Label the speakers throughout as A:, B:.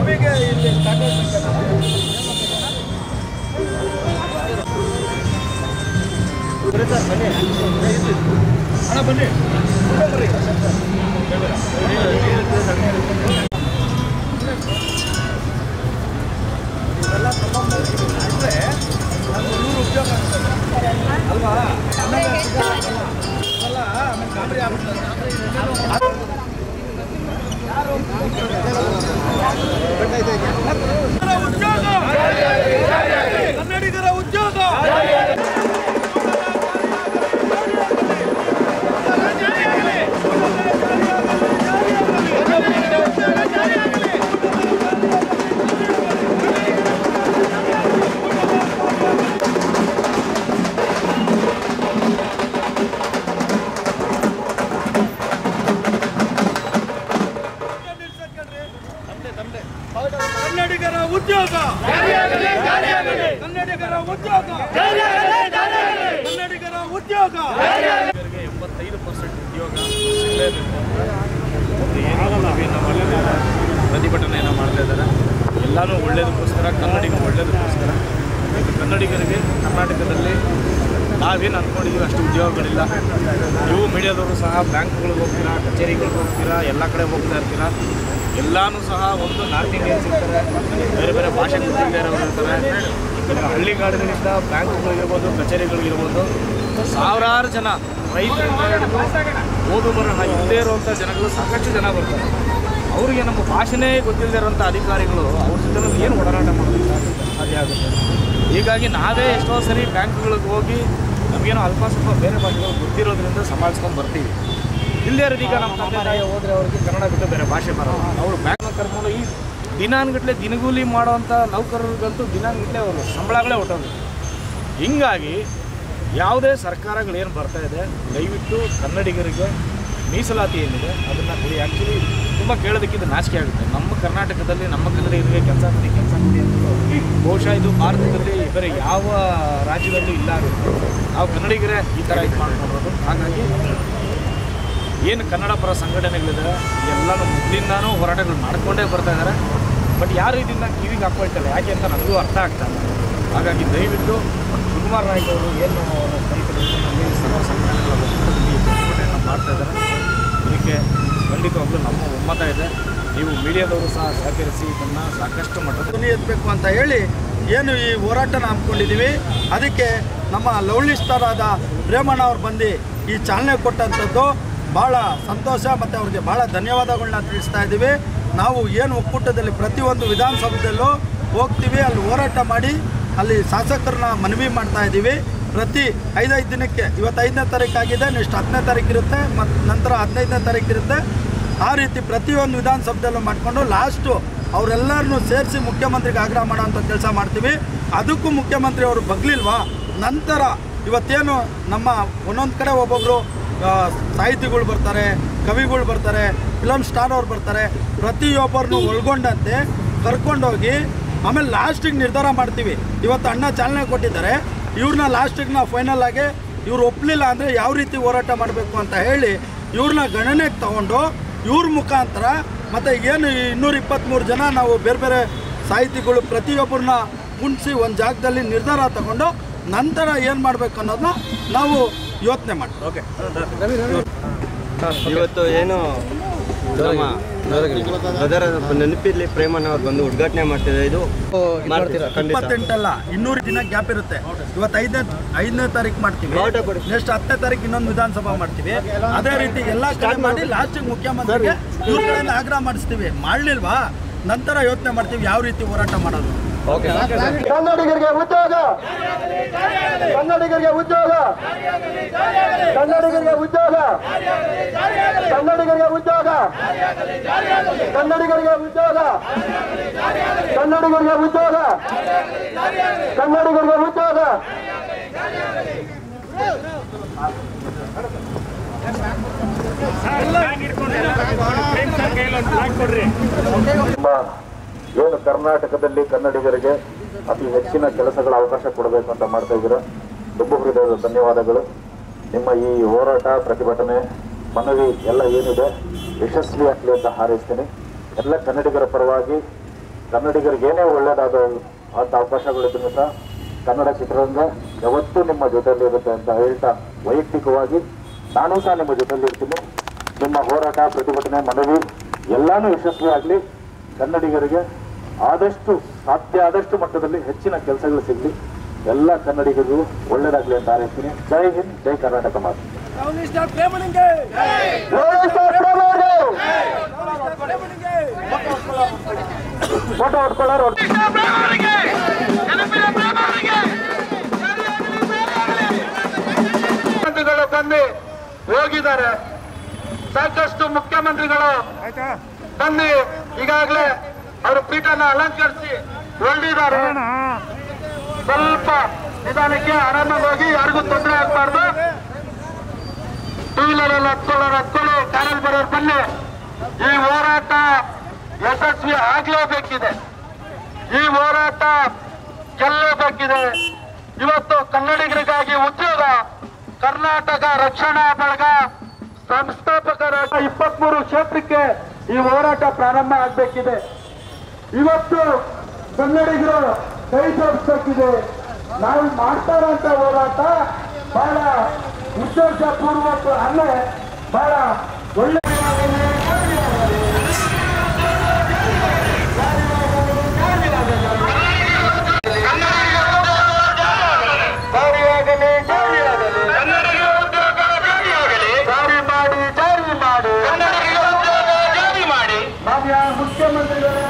A: ನಮಗೆ ಇಲ್ಲಿ ಸ್ಟಾರ್ಟ್ ಅಣ್ಣ ಬನ್ನಿ ಬರ್ರಿ ಇವೆಲ್ಲ ತಗೊಂಡ್ಬಂದ್ರೆ ಅಂದ್ರೆ ನಮ್ಗೆ ನೂರು ಉದ್ಯೋಗ ಆಗ್ತದೆ ಅಲ್ವಾ ಆಮೇಲೆ ಸಿಗಲ್ಲ. ಅಲ್ಲ ಆಮೇಲೆ ಗಾಬರಿ ಆಗ್ಬಿಡ್ತದೆ ಉದ್ಯೋಗ ಕನ್ನಡಿಗರ ಉದ್ಯೋಗ ಕನ್ನಡಿಗರ ಉದ್ಯೋಗ ಕನ್ನಡಿಗರ ಉದ್ಯೋಗ ಕನ್ನಡಿಗರ ಉದ್ಯೋಗ
B: ಎಂಬತ್ತೈದು ಪರ್ಸೆಂಟ್ ಉದ್ಯೋಗ ಸಿಗಲೇಬೇಕು ಮತ್ತು ಏನೋ ನವೀನ ಒಳ್ಳೆಯ ಪ್ರತಿಭಟನೆಯನ್ನು ಮಾಡ್ತಾ ಇದ್ದಾರೆ ಎಲ್ಲನೂ ಒಳ್ಳೇದಕ್ಕೋಸ್ಕರ ಕನ್ನಡಿಗರು ಒಳ್ಳೇದಕ್ಕೋಸ್ಕರ ಇದು ಕನ್ನಡಿಗರಿಗೆ ಕರ್ನಾಟಕದಲ್ಲಿ ನಾವೇನು ಅಂದ್ಕೊಂಡಿದ್ದೀವಿ ಅಷ್ಟು ಉದ್ಯೋಗಗಳಿಲ್ಲ ನೀವು ಮೀಡಿಯಾದವರು ಸಹ ಬ್ಯಾಂಕ್ಗಳಿಗೆ ಹೋಗ್ತೀರಾ ಕಚೇರಿಗಳಿಗೆ ಹೋಗ್ತೀರಾ ಎಲ್ಲ ಕಡೆ ಹೋಗ್ತಾ ಇರ್ತೀರಾ ಎಲ್ಲನೂ ಸಹ ಒಂದು ನಾರ್ತ್ ಇಂಡಿಯನ್ಸ್ ಇರ್ತಾರೆ ಬೇರೆ ಬೇರೆ ಭಾಷೆ ಗೊತ್ತಿಲ್ಲದೆ ಇರೋರು ಇರ್ತಾರೆ ಈಗ ಹಳ್ಳಿಗಾಡಿನಿಂದ ಬ್ಯಾಂಕ್ಗಳಿರ್ಬೋದು ಕಚೇರಿಗಳಿರ್ಬೋದು ಸಾವಿರಾರು ಜನ ರೈತರಿಂದ ಹಿಡಿದು ಓದು ಬರಹ ಇಲ್ಲದೇ ಇರುವಂಥ ಜನಗಳು ಸಾಕಷ್ಟು ಜನ ಬರ್ತಾರೆ ಅವರಿಗೆ ನಮ್ಮ ಭಾಷೆನೇ ಗೊತ್ತಿಲ್ಲದೆ ಇರೋಂಥ ಅಧಿಕಾರಿಗಳು ಅವ್ರ ಜೊತೆ ಏನು ಓಡಾಟ ಮಾಡೋದಿಲ್ಲ ಸಾಧ್ಯ ಆಗುತ್ತೆ ಹೀಗಾಗಿ ನಾವೇ ಎಷ್ಟೋ ಸರಿ ಬ್ಯಾಂಕ್ಗಳಿಗೆ ಹೋಗಿ ನಮಗೇನೋ ಅಲ್ಪ ಸ್ವಲ್ಪ ಬೇರೆ ಭಾಷೆಗಳು ಗೊತ್ತಿರೋದ್ರಿಂದ ಸಮಾಳಿಸ್ಕೊಂಡು ಬರ್ತೀವಿ ಇಲ್ಲದೇ ಇರೋದು ಈಗ ನಮ್ಮ ತಂದೆ ತಾಯಿ ಹೋದರೆ ಅವ್ರಿಗೆ ಕನ್ನಡ ಬಿಟ್ಟು ಬೇರೆ ಭಾಷೆ ಬರೋದು ಅವರು ಬ್ಯಾಂಕ್ನ ಕರ್ಕೊಂಡು ಈ ದಿನಾನ್ಗಟ್ಲೆ ದಿನಗೂಲಿ ಮಾಡೋವಂಥ ನೌಕರರಿಗಂತೂ ದಿನಾನ್ಗಟ್ಲೆ ಅವರು ಸಂಬಳಗಳೇ ಹೊಟ್ಟೋದು ಹಿಂಗಾಗಿ ಯಾವುದೇ ಸರ್ಕಾರಗಳೇನು ಬರ್ತಾ ಇದೆ ದಯವಿಟ್ಟು ಕನ್ನಡಿಗರಿಗೆ ಮೀಸಲಾತಿ ಏನಿದೆ ಅದನ್ನು ಕೊಡಿ ಆ್ಯಕ್ಚುಲಿ ತುಂಬ ಕೇಳೋದಕ್ಕಿಂತ ನಾಚಿಕೆ ಆಗುತ್ತೆ ನಮ್ಮ ಕರ್ನಾಟಕದಲ್ಲಿ ನಮ್ಮ ಕನ್ನಡಿಗರಿಗೆ ಕೆಲಸ ಕೊಡಿ ಕೆಲಸ ಕೊಡಿ ಅಂತ ಬಹುಶಃ ಇದು ಭಾರತದಲ್ಲಿ ಬೇರೆ ಯಾವ ರಾಜ್ಯದಲ್ಲೂ ಇಲ್ಲ ಆಗುತ್ತೆ ನಾವು ಕನ್ನಡಿಗರೇ ಈ ಥರ ಇದು ಮಾಡ್ಕೊಂಡಿರೋದು ಹಾಗಾಗಿ ಏನು ಕನ್ನಡ ಪರ ಸಂಘಟನೆಗಳಿದೆ ಎಲ್ಲನೂ ಮೊದಲಿಂದಾನೂ ಹೋರಾಟಗಳು ಮಾಡ್ಕೊಂಡೇ ಬರ್ತಾ ಇದ್ದಾರೆ ಬಟ್ ಯಾರು ಇದನ್ನ ಕಿವಿಗೆ ಹಾಕೊಳ್ತಾರೆ ಯಾಕೆ ಅಂತ ನನಗೂ ಅರ್ಥ ಆಗ್ತಾ ಇಲ್ಲ ಹಾಗಾಗಿ ದಯವಿಟ್ಟು ಶಿವಕುಮಾರ್ ನಾಯ್ಕ ಅವರು ಏನು ರೈತರು ನಮಗೆ ಸರ್ವ ಸಂಘಟನೆಗಳ ಒಕ್ಕೂಟದಲ್ಲಿ ಈ ಪ್ರತಿಭಟನೆಯನ್ನು ಮಾಡ್ತಾ ಇದ್ದಾರೆ ಇದಕ್ಕೆ ಖಂಡಿತವಾಗ್ಲೂ ನಮ್ಮ ಒಮ್ಮತ ಇದೆ ನೀವು ಮೀಡಿಯಾದವರು ಸಹ ಸಹಕರಿಸಿ ಇದನ್ನು ಸಾಕಷ್ಟು ಮಟ್ಟದಲ್ಲಿ
A: ಧ್ವನಿ ಎತ್ತಬೇಕು ಅಂತ ಹೇಳಿ ಏನು ಈ ಹೋರಾಟನ ಹಮ್ಮಿಕೊಂಡಿದ್ದೀವಿ ಅದಕ್ಕೆ ನಮ್ಮ ಲವ್ಲಿ ಸ್ಟಾರ್ ಆದ ಪ್ರೇಮಣ್ಣ ಅವ್ರು ಬಂದು ಈ ಚಾಲನೆ ಕೊಟ್ಟಂಥದ್ದು ಭಾಳ ಸಂತೋಷ ಮತ್ತು ಅವ್ರಿಗೆ ಭಾಳ ಧನ್ಯವಾದಗಳನ್ನ ತಿಳಿಸ್ತಾ ಇದ್ದೀವಿ ನಾವು ಏನು ಒಕ್ಕೂಟದಲ್ಲಿ ಪ್ರತಿಯೊಂದು ವಿಧಾನಸೌಧದಲ್ಲೂ ಹೋಗ್ತೀವಿ ಅಲ್ಲಿ ಹೋರಾಟ ಮಾಡಿ ಅಲ್ಲಿ ಶಾಸಕರನ್ನ ಮನವಿ ಮಾಡ್ತಾ ಇದ್ದೀವಿ ಪ್ರತಿ ಐದೈದು ದಿನಕ್ಕೆ ಇವತ್ತು ಐದನೇ ತಾರೀಕು ಆಗಿದೆ ನೆಕ್ಸ್ಟ್ ಹತ್ತನೇ ತಾರೀಕು ಇರುತ್ತೆ ಮತ್ತು ನಂತರ ಹದಿನೈದನೇ ತಾರೀಕು ಇರುತ್ತೆ ಆ ರೀತಿ ಪ್ರತಿಯೊಂದು ವಿಧಾನಸಭೆದಲ್ಲೂ ಮಾಡಿಕೊಂಡು ಲಾಸ್ಟು ಅವರೆಲ್ಲರನ್ನೂ ಸೇರಿಸಿ ಮುಖ್ಯಮಂತ್ರಿಗೆ ಆಗ್ರಹ ಮಾಡೋ ಅಂಥ ಕೆಲಸ ಮಾಡ್ತೀವಿ ಅದಕ್ಕೂ ಮುಖ್ಯಮಂತ್ರಿ ಅವರು ಬಗ್ಲಿಲ್ವಾ ನಂತರ ಇವತ್ತೇನು ನಮ್ಮ ಒಂದೊಂದು ಕಡೆ ಒಬ್ಬೊಬ್ಬರು ಸಾಹಿತಿಗಳು ಬರ್ತಾರೆ ಕವಿಗಳು ಬರ್ತಾರೆ ಫಿಲಮ್ ಸ್ಟಾರ್ ಅವ್ರು ಬರ್ತಾರೆ ಪ್ರತಿಯೊಬ್ಬರನ್ನು ಒಳಗೊಂಡಂತೆ ಕರ್ಕೊಂಡೋಗಿ ಆಮೇಲೆ ಲಾಸ್ಟಿಗೆ ನಿರ್ಧಾರ ಮಾಡ್ತೀವಿ ಇವತ್ತು ಅಣ್ಣ ಚಾಲನೆ ಕೊಟ್ಟಿದ್ದಾರೆ ಇವ್ರನ್ನ ಲಾಸ್ಟಿಗೆ ನಾವು ಫೈನಲ್ ಆಗಿ ಇವ್ರು ಒಪ್ಪಲಿಲ್ಲ ಅಂದರೆ ಯಾವ ರೀತಿ ಹೋರಾಟ ಮಾಡಬೇಕು ಅಂತ ಹೇಳಿ ಇವ್ರನ್ನ ಗಣನೆಗೆ ತಗೊಂಡು ಇವ್ರ ಮುಖಾಂತರ ಮತ್ತು ಏನು ಈ ಇನ್ನೂರ ಇಪ್ಪತ್ತ್ಮೂರು ಜನ ನಾವು ಬೇರೆ ಬೇರೆ ಸಾಹಿತಿಗಳು ಪ್ರತಿಯೊಬ್ಬರನ್ನ ಕುಣಿಸಿ ಒಂದು ಜಾಗದಲ್ಲಿ ನಿರ್ಧಾರ ತಗೊಂಡು ನಂತರ ಏನು ಮಾಡಬೇಕು ಅನ್ನೋದನ್ನ ನಾವು ಯೋಚನೆ ಮಾಡ್ತೀವಿ
B: ಓಕೆ
C: ಇವತ್ತು ಏನು ನಮ್ಮ ಬ್ರದರ್ ನೆನಪಿರ್ಲಿ ಪ್ರೇಮಣ್ಣ ಅವ್ರು ಬಂದು ಉದ್ಘಾಟನೆ ಮಾಡ್ತಿದ್ದಾರೆ ಇದು ಮಾಡ್ತೀರಾ ಖಂಡಿತ
A: ಇಪ್ಪತ್ತೆಂಟಲ್ಲ ಇನ್ನೂರು ದಿನ ಗ್ಯಾಪ್ ಇರುತ್ತೆ ಇವತ್ತು ಐದನೇ ಐದನೇ ತಾರೀಕು ಮಾಡ್ತೀವಿ
C: ಬಾವುಟ ಕೊಡಿ.
A: ನೆಕ್ಸ್ಟ್ ಹತ್ತನೇ ತಾರೀಕು ಇನ್ನೊಂದು ವಿಧಾನಸಭಾ ಮಾಡ್ತೀವಿ ಅದೇ ರೀತಿ ಎಲ್ಲ ಕಡೆ ಮಾಡಿ ಲಾಸ್ಟಿಗೆ ಮುಖ್ಯಮಂತ್ರಿಗೆ ಇವ್ರ ಕಡೆಯಿಂದ ಆಗ್ರಹ ಮಾಡಿಸ್ತೀವಿ ಮಾಡ್ಲಿಲ್ವಾ ನಂತರ ಯೋಚನೆ ಮಾಡ್ತೀವಿ ಯಾವ ರೀತಿ ಹೋರಾಟ ಮಾಡೋದು
D: ಕನ್ನಡಿಗರಿಗೆ ಉದ್ಯೋಗ ಕನ್ನಡಿಗರಿಗೆ ಉದ್ಯೋಗ ಕನ್ನಡಿಗರಿಗೆ ಉದ್ಯೋಗ ಕನ್ನಡಿಗರಿಗೆ ಉದ್ಯೋಗ ಕನ್ನಡಿಗರಿಗೆ ಉದ್ಯೋಗ ಕನ್ನಡಿಗರಿಗೆ ಉದ್ಯೋಗ ಕನ್ನಡಿಗರಿಗೆ ಉದ್ಯೋಗ
E: ನಿಮ್ಮ ಏನು ಕರ್ನಾಟಕದಲ್ಲಿ ಕನ್ನಡಿಗರಿಗೆ ಅತಿ ಹೆಚ್ಚಿನ ಕೆಲಸಗಳ ಅವಕಾಶ ಕೊಡಬೇಕು ಅಂತ ಮಾಡ್ತಾ ಇದ್ದೀರಾ ತುಂಬ ಹೃದಯದ ಧನ್ಯವಾದಗಳು ನಿಮ್ಮ ಈ ಹೋರಾಟ ಪ್ರತಿಭಟನೆ ಮನವಿ ಎಲ್ಲ ಏನಿದೆ ಯಶಸ್ವಿ ಆಗಲಿ ಅಂತ ಹಾರೈಸ್ತೀನಿ ಎಲ್ಲ ಕನ್ನಡಿಗರ ಪರವಾಗಿ ಕನ್ನಡಿಗರಿಗೆ ಏನೇ ಒಳ್ಳೇದಾದ ಅಂತ ಅವಕಾಶಗಳಿದ್ರು ಸಹ ಕನ್ನಡ ಚಿತ್ರರಂಗ ಯಾವತ್ತೂ ನಿಮ್ಮ ಜೊತೆಯಲ್ಲಿ ಇರುತ್ತೆ ಅಂತ ಹೇಳ್ತಾ ವೈಯಕ್ತಿಕವಾಗಿ ನಾನು ಸಹ ನಿಮ್ಮ ಜೊತೆಯಲ್ಲಿ ಇರ್ತೀನಿ ನಿಮ್ಮ ಹೋರಾಟ ಪ್ರತಿಭಟನೆ ಮನವಿ ಎಲ್ಲಾನು ಯಶಸ್ವಿ ಆಗಲಿ ಕನ್ನಡಿಗರಿಗೆ ಆದಷ್ಟು ಸಾಧ್ಯ ಆದಷ್ಟು ಮಟ್ಟದಲ್ಲಿ ಹೆಚ್ಚಿನ ಕೆಲಸಗಳು ಸಿಗಲಿ ಎಲ್ಲ ಕನ್ನಡಿಗರಿಗೂ ಒಳ್ಳೇದಾಗಲಿ ಅಂತ ಹಾರೈಸ್ತೀನಿ ಜೈ ಹಿಂದ್ ಜೈ ಕರ್ನಾಟಕ ಮಾತು ಫೋಟೋ ಹೊಡ್ಕೊಳ್ಳೋರು ಮುಖ್ಯಮಂತ್ರಿಗಳು ಬಂದು ಹೋಗಿದ್ದಾರೆ ಸಾಕಷ್ಟು ಮುಖ್ಯಮಂತ್ರಿಗಳು ಬಂದು ಈಗಾಗಲೇ ಅವರು ಪೀಠನ ಅಲಂಕರಿಸಿ ಹೊರಡಿದ್ದಾರೆ ಸ್ವಲ್ಪ ನಿಧಾನಕ್ಕೆ ಆರಾಮಾಗಿ ಹೋಗಿ ಯಾರಿಗೂ ತೊಂದರೆ ಆಗ್ಬಾರ್ದು ಟೂ ವೀಲರ್ ಅಲ್ಲಿ ಹತ್ಕೊಳ್ಳೋರು ಹತ್ಕೊಳ್ಳಿ ಕಾರಲ್ಲಿ ಬರೋರು ಬನ್ನಿ ಈ ಹೋರಾಟ ಯಶಸ್ವಿ ಆಗ್ಲೇಬೇಕಿದೆ ಈ ಹೋರಾಟ ಗೆಲ್ಲಬೇಕಿದೆ ಇವತ್ತು ಕನ್ನಡಿಗರಿಗಾಗಿ ಉದ್ಯೋಗ ಕರ್ನಾಟಕ ರಕ್ಷಣಾ ಬಳಗ ಸಂಸ್ಥಾಪಕರ ಇಪ್ಪತ್ಮೂರು ಕ್ಷೇತ್ರಕ್ಕೆ ಈ ಹೋರಾಟ ಪ್ರಾರಂಭ ಆಗಬೇಕಿದೆ ಇವತ್ತು ಕನ್ನಡಿಗರು ಕೈ ಜೋಡಿಸಬೇಕಿದೆ ನಾವು ಮಾಡ್ತಾ ಇರೋಂಥ ಹೋರಾಟ ಬಹಳ ಉದ್ದೇಶ ಪೂರ್ವಕ ಅಲ್ಲೇ ಬಹಳ ಒಳ್ಳೆ ಜಾರಿಯಾಗಲಿ ಜಾರಿಯಾಗಲಿ ಜಾರಿ ಮಾಡಿ ಜಾರಿ ಮಾಡಿ ಜಾರಿ ಮಾಡಿ ಮಾನ್ಯ ಮುಖ್ಯಮಂತ್ರಿಗಳೇ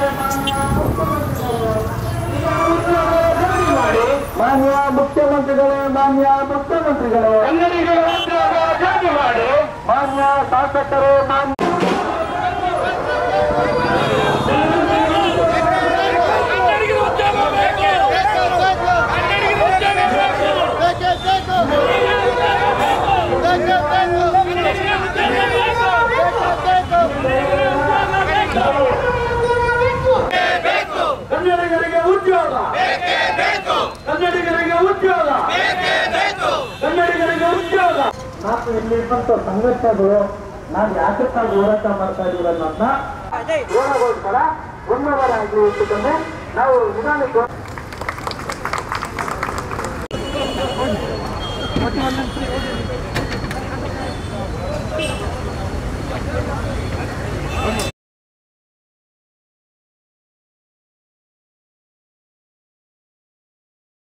E: ಮಾನ್ಯ ಮುಖ್ಯಮಂತ್ರಿಗಳೇ ಮಾನ್ಯ ಮುಖ್ಯಮಂತ್ರಿಗಳೇ ಜಾರಿ ಮಾಡಿ ಮಾನ್ಯ ಶಾಸಕರೇ ಮಾನ್ಯ ಕನ್ನಡಿಗರಿಗೆ ಉದ್ಯೋಗ ಕನ್ನಡಿಗರಿಗೆ ಉದ್ಯೋಗ ಕನ್ನಡಿಗರಿಗೆ ಉದ್ಯೋಗ ನಾವು ಇಲ್ಲಿರುವಂತ ಸಂಘಟನೆಗಳು ನಾವು ಯಾಕಕ್ಕಾಗಿ ಹೋರಾಟ ಮಾಡ್ತಾ ಇದೀವಿ ಅನ್ನೋದನ್ನ ಹೋರಾಗೋಸ್ಕರ ಒಮ್ಮವರಾಗಿ ಇಟ್ಟುಕೊಂಡು ನಾವು ನಿಧಾನಕ್ಕೆ